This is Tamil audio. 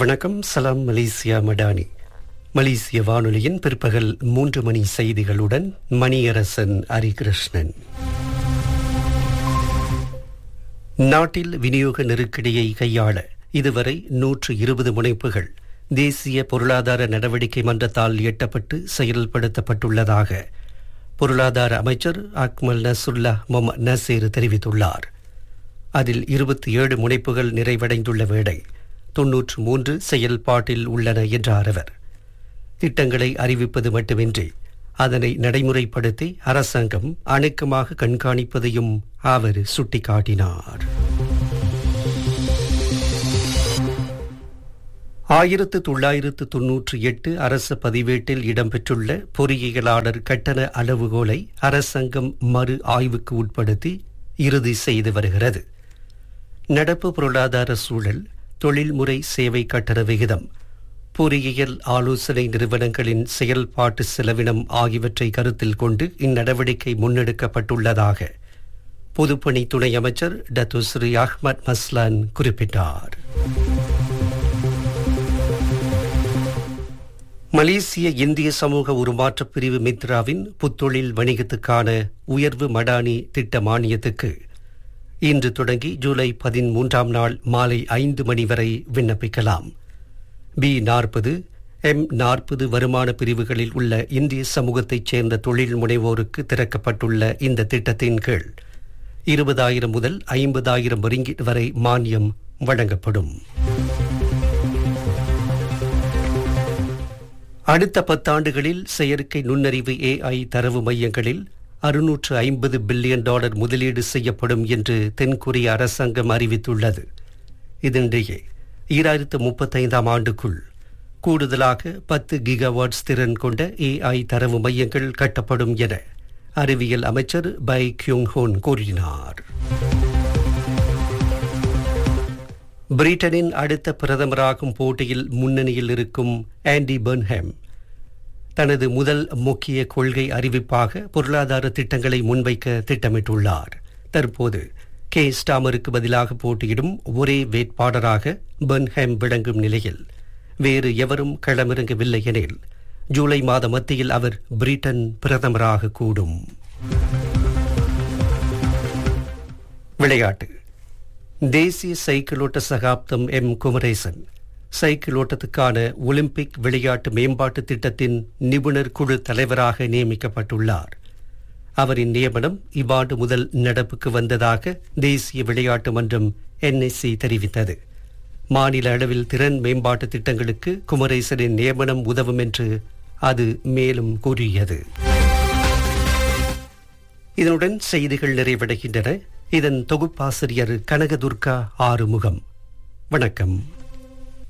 வணக்கம் சலாம் மலேசியா மடானி மலேசிய வானொலியின் பிற்பகல் மூன்று மணி செய்திகளுடன் மணியரசன் ஹரிகிருஷ்ணன் நாட்டில் விநியோக நெருக்கடியை கையாள இதுவரை நூற்று இருபது முனைப்புகள் தேசிய பொருளாதார நடவடிக்கை மன்றத்தால் எட்டப்பட்டு செயல்படுத்தப்பட்டுள்ளதாக பொருளாதார அமைச்சர் அக்மல் நசுல்லா மொஹமத் நசீர் தெரிவித்துள்ளார் அதில் இருபத்தி ஏழு முனைப்புகள் நிறைவடைந்துள்ள வேளை தொன்னூற்று மூன்று செயல்பாட்டில் உள்ளன என்றார் அவர் திட்டங்களை அறிவிப்பது மட்டுமின்றி அதனை நடைமுறைப்படுத்தி அரசாங்கம் அணுக்கமாக கண்காணிப்பதையும் அவர் சுட்டிக்காட்டினார் ஆயிரத்து தொள்ளாயிரத்து தொன்னூற்றி எட்டு அரச பதிவேட்டில் இடம்பெற்றுள்ள பொறியியலாளர் கட்டண அளவுகோலை அரசாங்கம் மறு ஆய்வுக்கு உட்படுத்தி இறுதி செய்து வருகிறது நடப்பு பொருளாதார சூழல் தொழில்முறை சேவை கட்டண விகிதம் பொறியியல் ஆலோசனை நிறுவனங்களின் செயல்பாட்டு செலவினம் ஆகியவற்றை கருத்தில் கொண்டு இந்நடவடிக்கை முன்னெடுக்கப்பட்டுள்ளதாக பொதுப்பணி துணை அமைச்சர் டத்துஸ்ரீ அஹ்மத் மஸ்லான் குறிப்பிட்டார் மலேசிய இந்திய சமூக உருமாற்றப் பிரிவு மித்ராவின் புத்தொழில் வணிகத்துக்கான உயர்வு மடானி திட்ட மானியத்துக்கு இன்று தொடங்கி ஜூலை பதிமூன்றாம் நாள் மாலை ஐந்து மணி வரை விண்ணப்பிக்கலாம் பி நாற்பது எம் நாற்பது வருமான பிரிவுகளில் உள்ள இந்திய சமூகத்தைச் சேர்ந்த தொழில் முனைவோருக்கு திறக்கப்பட்டுள்ள இந்த திட்டத்தின் கீழ் இருபதாயிரம் முதல் ஐம்பதாயிரம் ரிங்கிட் வரை மானியம் வழங்கப்படும் அடுத்த பத்தாண்டுகளில் செயற்கை நுண்ணறிவு ஏஐ தரவு மையங்களில் அறுநூற்று ஐம்பது பில்லியன் டாலர் முதலீடு செய்யப்படும் என்று தென்கொரிய அரசாங்கம் அறிவித்துள்ளது இதனிடையே ஈராயிரத்து முப்பத்தைந்தாம் ஆண்டுக்குள் கூடுதலாக பத்து கிகாவாட்ஸ் திறன் கொண்ட ஏஐ தரவு மையங்கள் கட்டப்படும் என அறிவியல் அமைச்சர் பை கியூங் ஹோன் கூறினார் பிரிட்டனின் அடுத்த பிரதமராகும் போட்டியில் முன்னணியில் இருக்கும் ஆண்டி பெர்ன்ஹாம் தனது முதல் முக்கிய கொள்கை அறிவிப்பாக பொருளாதார திட்டங்களை முன்வைக்க திட்டமிட்டுள்ளார் தற்போது கே ஸ்டாமருக்கு பதிலாக போட்டியிடும் ஒரே வேட்பாளராக பெர்ன்ஹாம் விளங்கும் நிலையில் வேறு எவரும் களமிறங்கவில்லை எனில் ஜூலை மாத மத்தியில் அவர் பிரிட்டன் பிரதமராக கூடும் விளையாட்டு தேசிய சைக்கிளோட்ட சகாப்தம் எம் குமரேசன் சைக்கிள் ஓட்டத்துக்கான ஒலிம்பிக் விளையாட்டு மேம்பாட்டு திட்டத்தின் நிபுணர் குழு தலைவராக நியமிக்கப்பட்டுள்ளார் அவரின் நியமனம் இவ்வாண்டு முதல் நடப்புக்கு வந்ததாக தேசிய விளையாட்டு மன்றம் என்எஸ்சி தெரிவித்தது மாநில அளவில் திறன் மேம்பாட்டு திட்டங்களுக்கு குமரேசனின் நியமனம் உதவும் என்று அது மேலும் கூறியது இதனுடன் செய்திகள் நிறைவடைகின்றன இதன் தொகுப்பாசிரியர் கனகதுர்கா ஆறுமுகம் வணக்கம்